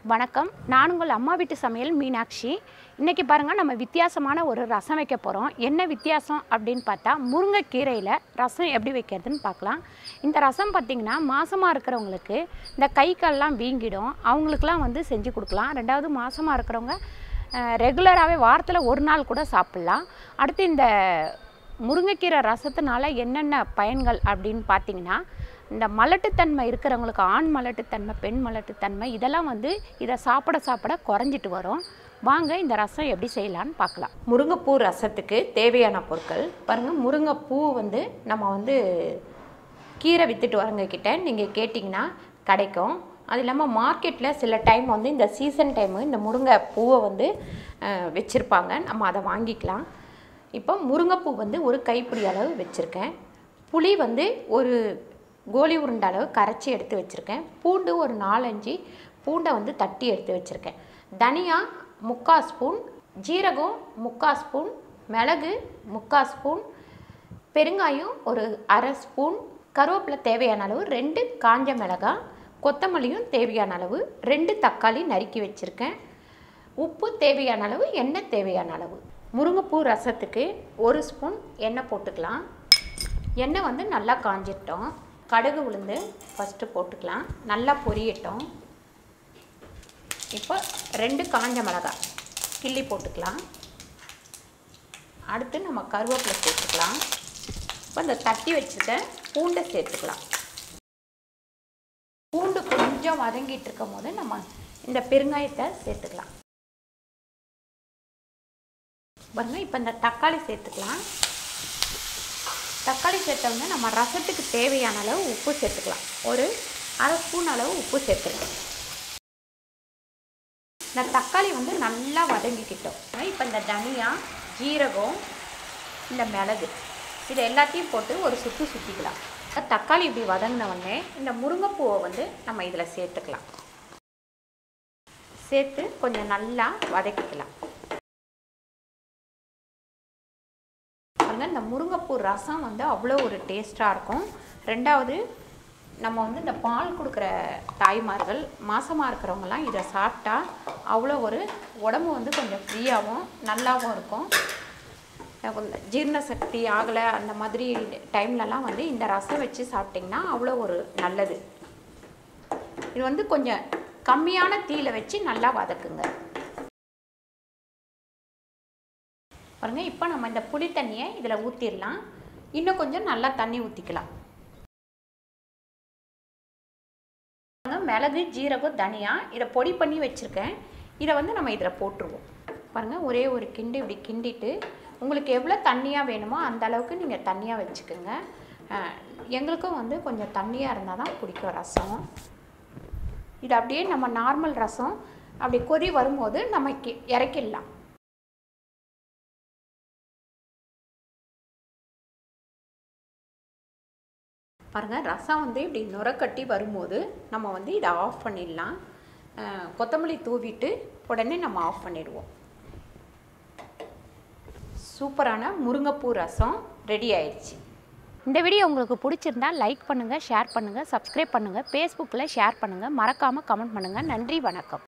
வணக்கம் நான் உங்கள் அம்மா வீட்டு சமையல் மீனாட்சி இன்றைக்கி பாருங்கள் நம்ம வித்தியாசமான ஒரு ரசம் வைக்க போகிறோம் என்ன வித்தியாசம் அப்படின்னு பார்த்தா முருங்கைக்கீரையில் ரசம் எப்படி வைக்கிறதுன்னு பார்க்கலாம் இந்த ரசம் பார்த்திங்கன்னா மாசமாக இருக்கிறவங்களுக்கு இந்த கை கால்லாம் வீங்கிடும் அவங்களுக்குலாம் வந்து செஞ்சு கொடுக்கலாம் ரெண்டாவது மாசமாக இருக்கிறவங்க ரெகுலராகவே வாரத்தில் ஒரு நாள் கூட சாப்பிட்லாம் அடுத்து இந்த முருங்கைக்கீரை ரசத்தினால என்னென்ன பயன்கள் அப்படின்னு பார்த்தீங்கன்னா இந்த மலட்டுத்தன்மை இருக்கிறவங்களுக்கு ஆண் மலட்டுத்தன்மை பெண் மலட்டுத்தன்மை இதெல்லாம் வந்து இதை சாப்பிட சாப்பிட குறைஞ்சிட்டு வரும் வாங்க இந்த ரசம் எப்படி செய்யலான்னு பார்க்கலாம் முருங்கைப்பூ ரசத்துக்கு தேவையான பொருட்கள் பாருங்கள் முருங்கைப்பூ வந்து நம்ம வந்து கீரை விற்றுட்டு வரவங்க கிட்ட நீங்கள் கேட்டிங்கன்னா கிடைக்கும் அது இல்லாமல் மார்க்கெட்டில் சில டைம் வந்து இந்த சீசன் டைமு இந்த முருங்கை பூவை வந்து வச்சுருப்பாங்க நம்ம அதை வாங்கிக்கலாம் இப்போ முருங்கைப்பூ வந்து ஒரு கைப்பிடி அளவு வச்சுருக்கேன் புளி வந்து ஒரு கோலி உருண்டை அளவு கரைச்சி எடுத்து வச்சுருக்கேன் பூண்டு ஒரு நாலஞ்சு பூண்டை வந்து தட்டி எடுத்து வச்சுருக்கேன் தனியா முக்கால் ஸ்பூன் ஜீரகம் முக்கால் ஸ்பூன் மிளகு முக்கால் ஸ்பூன் பெருங்காயம் ஒரு அரை ஸ்பூன் கருவேப்பிலை தேவையான அளவு ரெண்டு காஞ்ச மிளகாய் கொத்தமல்லியும் தேவையான அளவு ரெண்டு தக்காளி நறுக்கி வச்சுருக்கேன் உப்பு தேவையான அளவு எண்ணெய் தேவையான அளவு முருங்கைப்பூ ரசத்துக்கு ஒரு ஸ்பூன் எண்ணெய் போட்டுக்கலாம் எண்ணெய் வந்து நல்லா காஞ்சிட்டோம் கடுகு உளுந்து ஃபஸ்ட்டு போட்டுக்கலாம் நல்லா பொரியட்டும் இப்போ ரெண்டு காஞ்ச மிளகாய் கிள்ளி போட்டுக்கலாம் அடுத்து நம்ம கருவேப்பிலை சேர்த்துக்கலாம் இப்போ இந்த தட்டி வச்சுருக்க பூண்டை சேர்த்துக்கலாம் பூண்டு கொஞ்சம் வதங்கிட்டு இருக்கும் போது நம்ம இந்த பெருங்காயத்தை சேர்த்துக்கலாம் பாருங்க இப்போ இந்த தக்காளி சேர்த்துக்கலாம் தக்காளி சேர்த்தவங்க நம்ம ரசத்துக்கு தேவையான அளவு உப்பு சேர்த்துக்கலாம் ஒரு அரை ஸ்பூன் அளவு உப்பு சேர்த்துக்கலாம் இந்த தக்காளி வந்து நல்லா வதங்கிக்கிட்டோம் இப்போ இந்த தனியா ஜீரகம் இந்த மிளகு இது எல்லாத்தையும் போட்டு ஒரு சுற்று சுற்றிக்கலாம் தக்காளி இப்படி வதங்கின உடனே இந்த முருங்கைப்பூவை வந்து நம்ம இதில் சேர்த்துக்கலாம் சேர்த்து கொஞ்சம் நல்லா வதக்கிக்கலாம் பாருங்கள் இந்த முருங்கைப்பூ ரசம் வந்து அவ்வளோ ஒரு டேஸ்ட்டாக இருக்கும் ரெண்டாவது நம்ம வந்து இந்த பால் கொடுக்குற தாய்மார்கள் மாசமாக இருக்கிறவங்கலாம் இதை சாப்பிட்டா அவ்வளோ ஒரு உடம்பு வந்து கொஞ்சம் ஃப்ரீயாகவும் நல்லாவும் இருக்கும் ஜீரண சக்தி ஆகலை அந்த மாதிரி டைம்லலாம் வந்து இந்த ரசம் வச்சு சாப்பிட்டிங்கன்னா அவ்வளோ ஒரு நல்லது இது வந்து கொஞ்சம் கம்மியான தீயில வச்சு நல்லா வதக்குங்க பாருங்கள் இப்போ நம்ம இந்த புளி தண்ணியை இதில் ஊற்றிடலாம் இன்னும் கொஞ்சம் நல்லா தண்ணி ஊற்றிக்கலாம் மிளகு ஜீரகம் தனியா இதை பொடி பண்ணி வச்சுருக்கேன் இதை வந்து நம்ம இதில் போட்டுருவோம் பாருங்கள் ஒரே ஒரு கிண்டு இப்படி கிண்டிட்டு உங்களுக்கு எவ்வளோ தண்ணியாக வேணுமோ அந்த அளவுக்கு நீங்கள் தண்ணியாக வச்சுக்கோங்க எங்களுக்கும் வந்து கொஞ்சம் தண்ணியாக இருந்தால் தான் பிடிக்கும் ரசம் இது அப்படியே நம்ம நார்மல் ரசம் அப்படி கொதி வரும்போது நம்ம இறக்கிடலாம் பாருங்கள் ரசம் வந்து இப்படி நுரக்கட்டி வரும்போது நம்ம வந்து இதை ஆஃப் பண்ணிடலாம் கொத்தமல்லி தூவிட்டு உடனே நம்ம ஆஃப் பண்ணிடுவோம் சூப்பரான முருங்கைப்பூ ரசம் ரெடி ஆயிடுச்சு இந்த வீடியோ உங்களுக்கு பிடிச்சிருந்தா லைக் பண்ணுங்கள் ஷேர் பண்ணுங்கள் சப்ஸ்கிரைப் பண்ணுங்கள் ஃபேஸ்புக்கில் ஷேர் பண்ணுங்கள் மறக்காமல் கமெண்ட் பண்ணுங்கள் நன்றி வணக்கம்